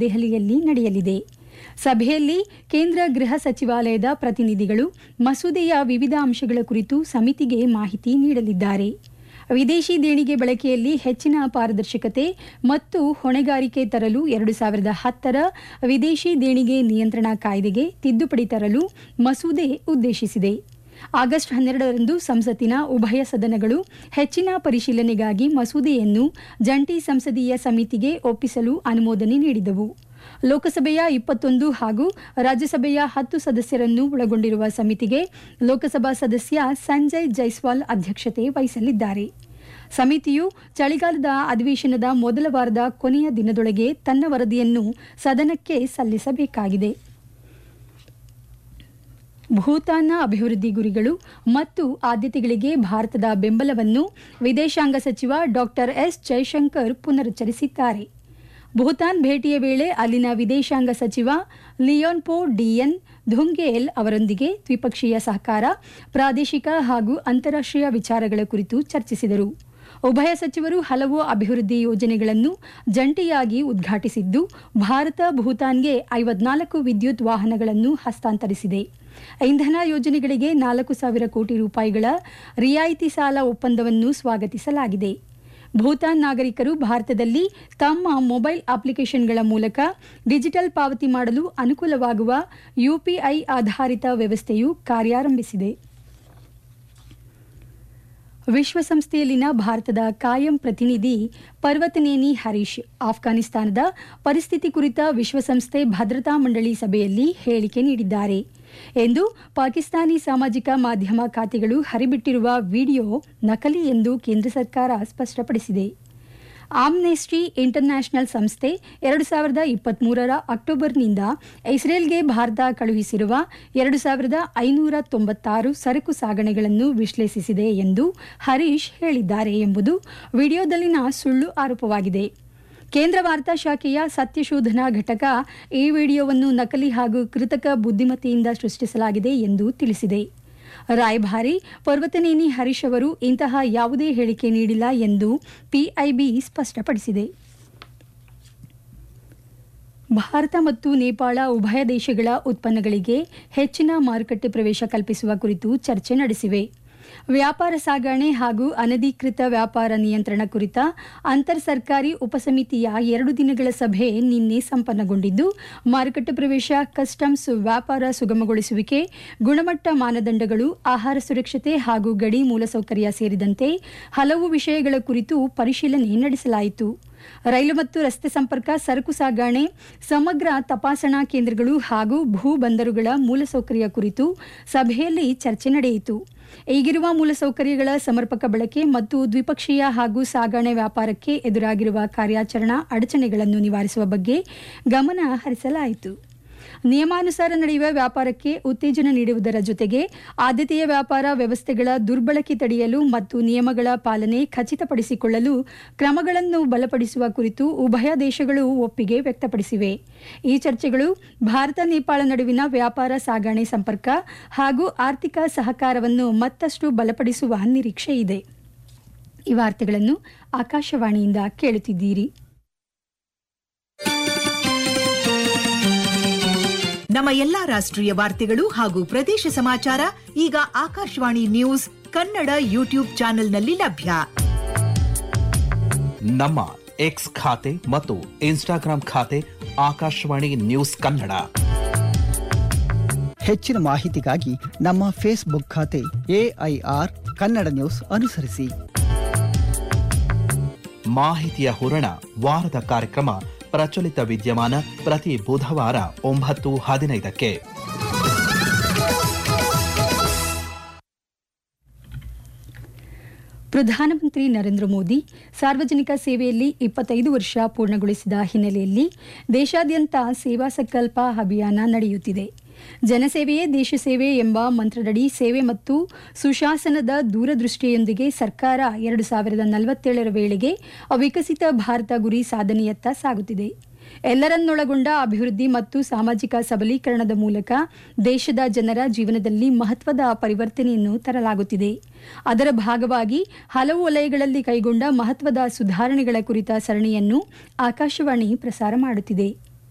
ದೆಹಲಿಯಲ್ಲಿ ನಡೆಯಲಿದೆ ಸಭೆಯಲ್ಲಿ ಕೇಂದ್ರ ಗೃಹ ಸಚಿವಾಲಯದ ಪ್ರತಿನಿಧಿಗಳು ಮಸೂದೆಯ ವಿವಿಧ ಅಂಶಗಳ ಕುರಿತು ಸಮಿತಿಗೆ ಮಾಹಿತಿ ನೀಡಲಿದ್ದಾರೆ ವಿದೇಶಿ ದೇಣಿಗೆ ಬಳಕೆಯಲ್ಲಿ ಹೆಚ್ಚಿನ ಪಾರದರ್ಶಕತೆ ಮತ್ತು ಹೊಣೆಗಾರಿಕೆ ತರಲು ಎರಡು ಸಾವಿರದ ಹತ್ತರ ವಿದೇಶಿ ದೇಣಿಗೆ ನಿಯಂತ್ರಣ ಕಾಯ್ದೆಗೆ ತಿದ್ದುಪಡಿ ತರಲು ಮಸೂದೆ ಉದ್ದೇಶಿಸಿದೆ ಆಗಸ್ಟ್ ಹನ್ನೆರಡರಂದು ಸಂಸತ್ತಿನ ಉಭಯ ಸದನಗಳು ಹೆಚ್ಚಿನ ಪರಿಶೀಲನೆಗಾಗಿ ಮಸೂದೆಯನ್ನು ಜಂಟಿ ಸಂಸದೀಯ ಸಮಿತಿಗೆ ಒಪ್ಪಿಸಲು ಅನುಮೋದನೆ ನೀಡಿದವು ಲೋಕಸಭೆಯ ಇಪ್ಪತ್ತೊಂದು ಹಾಗೂ ರಾಜ್ಯಸಭೆಯ ಹತ್ತು ಸದಸ್ಯರನ್ನು ಒಳಗೊಂಡಿರುವ ಸಮಿತಿಗೆ ಲೋಕಸಭಾ ಸದಸ್ಯ ಸಂಜಯ್ ಜೈಸ್ವಾಲ್ ಅಧ್ಯಕ್ಷತೆ ವಹಿಸಲಿದ್ದಾರೆ ಸಮಿತಿಯು ಚಳಿಗಾಲದ ಅಧಿವೇಶನದ ಮೊದಲ ವಾರದ ಕೊನೆಯ ದಿನದೊಳಗೆ ತನ್ನ ವರದಿಯನ್ನು ಸದನಕ್ಕೆ ಸಲ್ಲಿಸಬೇಕಾಗಿದೆ ಭೂತಾನ್ನ ಅಭಿವೃದ್ಧಿ ಗುರಿಗಳು ಮತ್ತು ಆದ್ಯತೆಗಳಿಗೆ ಭಾರತದ ಬೆಂಬಲವನ್ನು ವಿದೇಶಾಂಗ ಸಚಿವ ಡಾಕ್ಟರ್ ಎಸ್ ಜೈಶಂಕರ್ ಪುನರುಚ್ಚರಿಸಿದ್ದಾರೆ ಭೂತಾನ್ ಭೇಟಿಯ ವೇಳೆ ಅಲ್ಲಿನ ವಿದೇಶಾಂಗ ಸಚಿವ ಲಿಯೋನ್ಪೋ ಡಿಎನ್ ಧುಂಗೇಲ್ ಅವರೊಂದಿಗೆ ದ್ವಿಪಕ್ಷೀಯ ಸಹಕಾರ ಪ್ರಾದೇಶಿಕ ಹಾಗೂ ಅಂತಾರಾಷ್ಟ್ರೀಯ ವಿಚಾರಗಳ ಕುರಿತು ಚರ್ಚಿಸಿದರು ಉಭಯ ಸಚಿವರು ಹಲವು ಅಭಿವೃದ್ಧಿ ಯೋಜನೆಗಳನ್ನು ಜಂಟಿಯಾಗಿ ಉದ್ಘಾಟಿಸಿದ್ದು ಭಾರತ ಭೂತಾನ್ಗೆ ಐವತ್ನಾಲ್ಕು ವಿದ್ಯುತ್ ವಾಹನಗಳನ್ನು ಹಸ್ತಾಂತರಿಸಿದೆ ಇಂಧನ ಯೋಜನೆಗಳಿಗೆ ನಾಲ್ಕು ಸಾವಿರ ಕೋಟಿ ರೂಪಾಯಿಗಳ ರಿಯಾಯಿತಿ ಸಾಲ ಒಪ್ಪಂದವನ್ನು ಸ್ವಾಗತಿಸಲಾಗಿದೆ ಭೂತಾನ್ ನಾಗರಿಕರು ಭಾರತದಲ್ಲಿ ತಮ್ಮ ಮೊಬೈಲ್ ಅಪ್ಲಿಕೇಶನ್ಗಳ ಮೂಲಕ ಡಿಜಿಟಲ್ ಪಾವತಿ ಮಾಡಲು ಅನುಕೂಲವಾಗುವ ಯುಪಿಐ ಆಧಾರಿತ ವ್ಯವಸ್ಥೆಯು ಕಾರ್ಯಾರಂಭಿಸಿದೆ ವಿಶ್ವಸಂಸ್ಥೆಯಲ್ಲಿನ ಭಾರತದ ಕಾಯಂ ಪ್ರತಿನಿಧಿ ಪರ್ವತನೇನಿ ಹರೀಶ್ ಆಫ್ಘಾನಿಸ್ತಾನದ ಪರಿಸ್ಥಿತಿ ಕುರಿತ ವಿಶ್ವಸಂಸ್ಥೆ ಭದ್ರತಾ ಮಂಡಳಿ ಸಭೆಯಲ್ಲಿ ಹೇಳಿಕೆ ನೀಡಿದ್ದಾರೆ ಎಂದು ಪಾಕಿಸ್ತಾನಿ ಸಾಮಾಜಿಕ ಮಾಧ್ಯಮ ಖಾತೆಗಳು ಹರಿಬಿಟ್ಟಿರುವ ವಿಡಿಯೋ ನಕಲಿ ಎಂದು ಕೇಂದ್ರ ಸರ್ಕಾರ ಸ್ಪಷ್ಟಪಡಿಸಿದೆ ಆಮ್ನೆಸ್ಟಿ ಇಂಟರ್ನ್ಯಾಷನಲ್ ಸಂಸ್ಥೆ ಎರಡು ಸಾವಿರದ ಇಪ್ಪತ್ಮೂರರ ಅಕ್ಟೋಬರ್ನಿಂದ ಇಸ್ರೇಲ್ಗೆ ಭಾರತ ಕಳುಹಿಸಿರುವ ಎರಡು ಸಾವಿರದ ಐನೂರ ತೊಂಬತ್ತಾರು ಸರಕು ಸಾಗಣೆಗಳನ್ನು ವಿಶ್ಲೇಷಿಸಿದೆ ಎಂದು ಹರೀಶ್ ಹೇಳಿದ್ದಾರೆ ಎಂಬುದು ವಿಡಿಯೋದಲ್ಲಿನ ಸುಳ್ಳು ಆರೋಪವಾಗಿದೆ ಕೇಂದ್ರ ವಾರ್ತಾ ಶಾಖೆಯ ಸತ್ಯಶೋಧನಾ ಘಟಕ ಈ ವಿಡಿಯೋವನ್ನು ನಕಲಿ ಹಾಗೂ ಕೃತಕ ಬುದ್ಧಿಮತ್ತೆಯಿಂದ ಸೃಷ್ಟಿಸಲಾಗಿದೆ ಎಂದು ತಿಳಿಸಿದೆ ರಾಯಭಾರಿ ಪರ್ವತನೇನಿ ಹರೀಶ್ ಅವರು ಇಂತಹ ಯಾವುದೇ ಹೇಳಿಕೆ ನೀಡಿಲ್ಲ ಎಂದು ಪಿಐಬಿ ಸ್ಪಷ್ಟಪಡಿಸಿದೆ ಭಾರತ ಮತ್ತು ನೇಪಾಳ ಉಭಯ ದೇಶಗಳ ಉತ್ಪನ್ನಗಳಿಗೆ ಹೆಚ್ಚಿನ ಮಾರುಕಟ್ಟೆ ಪ್ರವೇಶ ಕಲ್ಪಿಸುವ ಕುರಿತು ಚರ್ಚೆ ನಡೆಸಿವೆ ವ್ಯಾಪಾರ ಸಾಗಣೆ ಹಾಗೂ ಅನಧಿಕೃತ ವ್ಯಾಪಾರ ನಿಯಂತ್ರಣ ಕುರಿತ ಅಂತರ್ ಸರ್ಕಾರಿ ಉಪಸಮಿತಿಯ ಎರಡು ದಿನಗಳ ಸಭೆ ನಿನ್ನೆ ಸಂಪನ್ನಗೊಂಡಿದ್ದು ಮಾರುಕಟ್ಟೆ ಪ್ರವೇಶ ಕಸ್ಟಮ್ಸ್ ವ್ಯಾಪಾರ ಸುಗಮಗೊಳಿಸುವಿಕೆ ಗುಣಮಟ್ಟ ಮಾನದಂಡಗಳು ಆಹಾರ ಸುರಕ್ಷತೆ ಹಾಗೂ ಗಡಿ ಮೂಲಸೌಕರ್ಯ ಸೇರಿದಂತೆ ಹಲವು ವಿಷಯಗಳ ಕುರಿತು ಪರಿಶೀಲನೆ ನಡೆಸಲಾಯಿತು ರೈಲು ಮತ್ತು ರಸ್ತೆ ಸಂಪರ್ಕ ಸರಕು ಸಾಗಣೆ ಸಮಗ್ರ ತಪಾಸಣಾ ಕೇಂದ್ರಗಳು ಹಾಗೂ ಭೂ ಬಂದರುಗಳ ಮೂಲಸೌಕರ್ಯ ಕುರಿತು ಸಭೆಯಲ್ಲಿ ಚರ್ಚೆ ನಡೆಯಿತು ಈಗಿರುವ ಮೂಲಸೌಕರ್ಯಗಳ ಸಮರ್ಪಕ ಬಳಕೆ ಮತ್ತು ದ್ವಿಪಕ್ಷೀಯ ಹಾಗೂ ಸಾಗಣೆ ವ್ಯಾಪಾರಕ್ಕೆ ಎದುರಾಗಿರುವ ಕಾರ್ಯಾಚರಣಾ ಅಡಚಣೆಗಳನ್ನು ನಿವಾರಿಸುವ ಬಗ್ಗೆ ಗಮನ ಹರಿಸಲಾಯಿತು ನಿಯಮಾನುಸಾರ ನಡೆಯುವ ವ್ಯಾಪಾರಕ್ಕೆ ಉತ್ತೇಜನ ನೀಡುವುದರ ಜೊತೆಗೆ ಆದ್ಯತೆಯ ವ್ಯಾಪಾರ ವ್ಯವಸ್ಥೆಗಳ ದುರ್ಬಳಕೆ ತಡೆಯಲು ಮತ್ತು ನಿಯಮಗಳ ಪಾಲನೆ ಖಚಿತಪಡಿಸಿಕೊಳ್ಳಲು ಕ್ರಮಗಳನ್ನು ಬಲಪಡಿಸುವ ಕುರಿತು ಉಭಯ ದೇಶಗಳು ಒಪ್ಪಿಗೆ ವ್ಯಕ್ತಪಡಿಸಿವೆ ಈ ಚರ್ಚೆಗಳು ಭಾರತ ನೇಪಾಳ ನಡುವಿನ ವ್ಯಾಪಾರ ಸಾಗಣೆ ಸಂಪರ್ಕ ಹಾಗೂ ಆರ್ಥಿಕ ಸಹಕಾರವನ್ನು ಮತ್ತಷ್ಟು ಬಲಪಡಿಸುವ ನಿರೀಕ್ಷೆ ಇದೆ ಈ ವಾರ್ತೆಗಳನ್ನು ಆಕಾಶವಾಣಿಯಿಂದ ಕೇಳುತ್ತಿದ್ದೀರಿ ನಮ್ಮ ಎಲ್ಲಾ ರಾಷ್ಟ್ರೀಯ ವಾರ್ತೆಗಳು ಹಾಗೂ ಪ್ರದೇಶ ಸಮಾಚಾರ ಈಗ ಆಕಾಶವಾಣಿ ನ್ಯೂಸ್ ಕನ್ನಡ ಯೂಟ್ಯೂಬ್ ಚಾನೆಲ್ನಲ್ಲಿ ಲಭ್ಯ ನಮ್ಮ ಎಕ್ಸ್ ಖಾತೆ ಮತ್ತು ಇನ್ಸ್ಟಾಗ್ರಾಂ ಖಾತೆ ಆಕಾಶವಾಣಿ ನ್ಯೂಸ್ ಕನ್ನಡ ಹೆಚ್ಚಿನ ಮಾಹಿತಿಗಾಗಿ ನಮ್ಮ ಫೇಸ್ಬುಕ್ ಖಾತೆ ಎಐಆರ್ ಕನ್ನಡ ನ್ಯೂಸ್ ಅನುಸರಿಸಿ ಮಾಹಿತಿಯ ಹೂರಣ ವಾರದ ಕಾರ್ಯಕ್ರಮ ಪ್ರಚಲಿತ ವಿದ್ಯಮಾನ ಪ್ರತಿ ಬುಧವಾರ ಒಂಬತ್ತು ಹದಿನೈದಕ್ಕೆ ಪ್ರಧಾನಮಂತ್ರಿ ನರೇಂದ್ರ ಮೋದಿ ಸಾರ್ವಜನಿಕ ಸೇವೆಯಲ್ಲಿ ಇಪ್ಪತ್ತೈದು ವರ್ಷ ಪೂರ್ಣಗೊಳಿಸಿದ ಹಿನ್ನೆಲೆಯಲ್ಲಿ ದೇಶಾದ್ಯಂತ ಸೇವಾ ಸಂಕಲ್ಪ ಅಭಿಯಾನ ನಡೆಯುತ್ತಿದೆ ಜನಸೇವೆಯೇ ದೇಶ ಸೇವೆ ಎಂಬ ಮಂತ್ರದಡಿ ಸೇವೆ ಮತ್ತು ಸುಶಾಸನದ ದೂರದೃಷ್ಟಿಯೊಂದಿಗೆ ಸರ್ಕಾರ ಎರಡು ಸಾವಿರದ ನಲವತ್ತೇಳರ ವೇಳೆಗೆ ವಿಕಸಿತ ಭಾರತ ಗುರಿ ಸಾಧನೆಯತ್ತ ಸಾಗುತ್ತಿದೆ ಎಲ್ಲರನ್ನೊಳಗೊಂಡ ಅಭಿವೃದ್ಧಿ ಮತ್ತು ಸಾಮಾಜಿಕ ಸಬಲೀಕರಣದ ಮೂಲಕ ದೇಶದ ಜನರ ಜೀವನದಲ್ಲಿ ಮಹತ್ವದ ಪರಿವರ್ತನೆಯನ್ನು ತರಲಾಗುತ್ತಿದೆ ಅದರ ಭಾಗವಾಗಿ ಹಲವು ವಲಯಗಳಲ್ಲಿ ಕೈಗೊಂಡ ಮಹತ್ವದ ಸುಧಾರಣೆಗಳ ಕುರಿತ ಸರಣಿಯನ್ನು ಆಕಾಶವಾಣಿ ಪ್ರಸಾರ ಮಾಡುತ್ತಿದೆ